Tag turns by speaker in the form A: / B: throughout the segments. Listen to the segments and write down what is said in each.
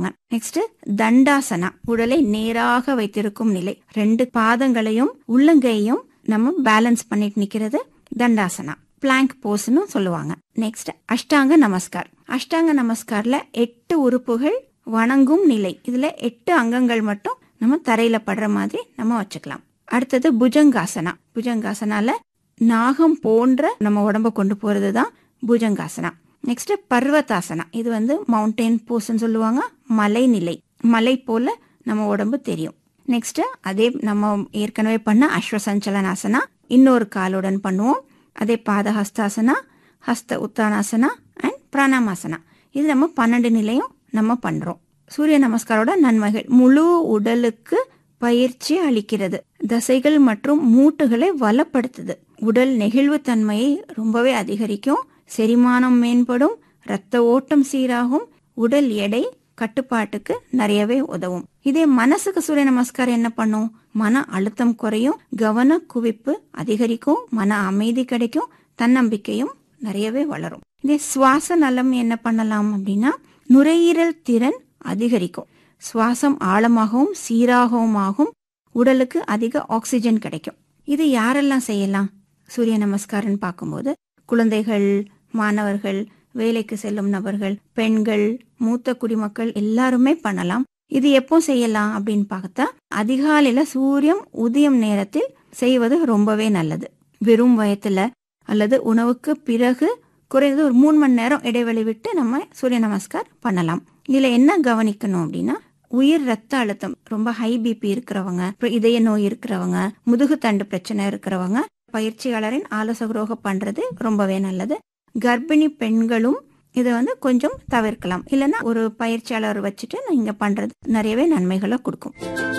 A: சொல்லுவாங்க நெக்ஸ்ட் தண்டாசனா உடலை நேராக வைத்திருக்கும் நிலை ரெண்டு பாதங்களையும் உள்ளங்கையும் நம்ம பேலன்ஸ் பண்ணிட்டு நிக்கிறது தண்டாசனா பிளாங்க் போஸ்னு சொல்லுவாங்க நெக்ஸ்ட் அஷ்டாங்க நமஸ்கார் அஷ்டாங்க நமஸ்கார்ல எட்டு உறுப்புகள் வணங்கும் நிலை இதுல எட்டு அங்கங்கள் மட்டும் நம்ம தரையில படுற மாதிரி நம்ம வச்சுக்கலாம் அடுத்தது புஜங்காசனா புஜங்காசனால நாகம் போன்ற நம்ம உடம்ப கொண்டு போறது தான் புஜங்காசனா நெக்ஸ்ட் பர்வதாசனா இது வந்து மவுண்டெயின் போஸ்ன்னு சொல்லுவாங்க மலை நிலை மலை போல நம்ம உடம்பு தெரியும் நெக்ஸ்ட் அதே நம்ம ஏற்கனவே பண்ண அஸ்வசஞ்சலனாசனா இன்னொரு காலுடன் பண்ணுவோம் அதே பாதஹஸ்தாசனா ஹஸ்த உத்தானாசனா அண்ட் பிராணாமாசனா இது நம்ம பன்னெண்டு நிலையும் நம்ம பண்றோம் சூரிய நமஸ்காரோட நன்மைகள் முழு உடலுக்கு பயிற்சி அளிக்கிறது தசைகள் மற்றும் மூட்டுகளை வளப்படுத்துது உடல் நெகிழ்வுத்தன்மையை ரொம்பவே அதிகரிக்கும் செரிமானம் மேம்படும் இரத்த ஓட்டம் சீராகும் உடல் எடை கட்டுப்பாட்டுக்கு நிறையவே உதவும் இதே மனசுக்கு சூரிய நமஸ்காரம் என்ன பண்ணும் மன அழுத்தம் குறையும் கவன குவிப்பு அதிகரிக்கும் மன அமைதி கிடைக்கும் தன்னம்பிக்கையும் நிறையவே வளரும் இதே சுவாச நலம் என்ன பண்ணலாம் அப்படின்னா நுரையீரல் திறன் அதிகரிக்கும் சுவாசம் ஆழமாகவும் சீராகவும் ஆகும் உடலுக்கு அதிக ஆக்சிஜன் கிடைக்கும் இது யாரெல்லாம் செய்யலாம் சூரிய நமஸ்காரம்னு பார்க்கும்போது குழந்தைகள் மாணவர்கள் வேலைக்கு செல்லும் நபர்கள் பெண்கள் மூத்த குடிமக்கள் எல்லாருமே பண்ணலாம் இது எப்போ செய்யலாம் அப்படின்னு பார்த்தா அதிகாலையில சூரியன் உதயம் நேரத்தில் செய்வது ரொம்பவே நல்லது வெறும் வயத்துல அல்லது உணவுக்கு பிறகு குறைந்தது ஒரு மூணு மணி நேரம் இடைவெளி விட்டு நம்ம சூரிய நமஸ்கார் பண்ணலாம் இதுல என்ன கவனிக்கணும் அப்படின்னா உயிர் ரத்த அழுத்தம் ரொம்ப ஹை பிபி இருக்கிறவங்க அப்புறம் இதய நோய் இருக்கிறவங்க முதுகு தண்டு பிரச்சனை இருக்கிறவங்க பயிற்சியாளரின் ஆலோசகரோக பண்றது ரொம்பவே நல்லது கர்ப்பிணி பெண்களும் இதை வந்து கொஞ்சம் தவிர்க்கலாம் இல்லைன்னா ஒரு பயிற்சியாளர் வச்சுட்டு நீங்க பண்றது நிறையவே நன்மைகளை கொடுக்கும்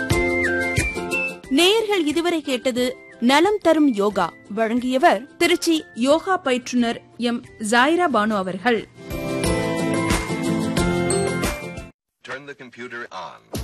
B: நேயர்கள் இதுவரை கேட்டது நலம் தரும் யோகா வழங்கியவர் திருச்சி யோகா பயிற்றுனர் எம் ஜாயிரா பானு அவர்கள்
C: Turn the computer on.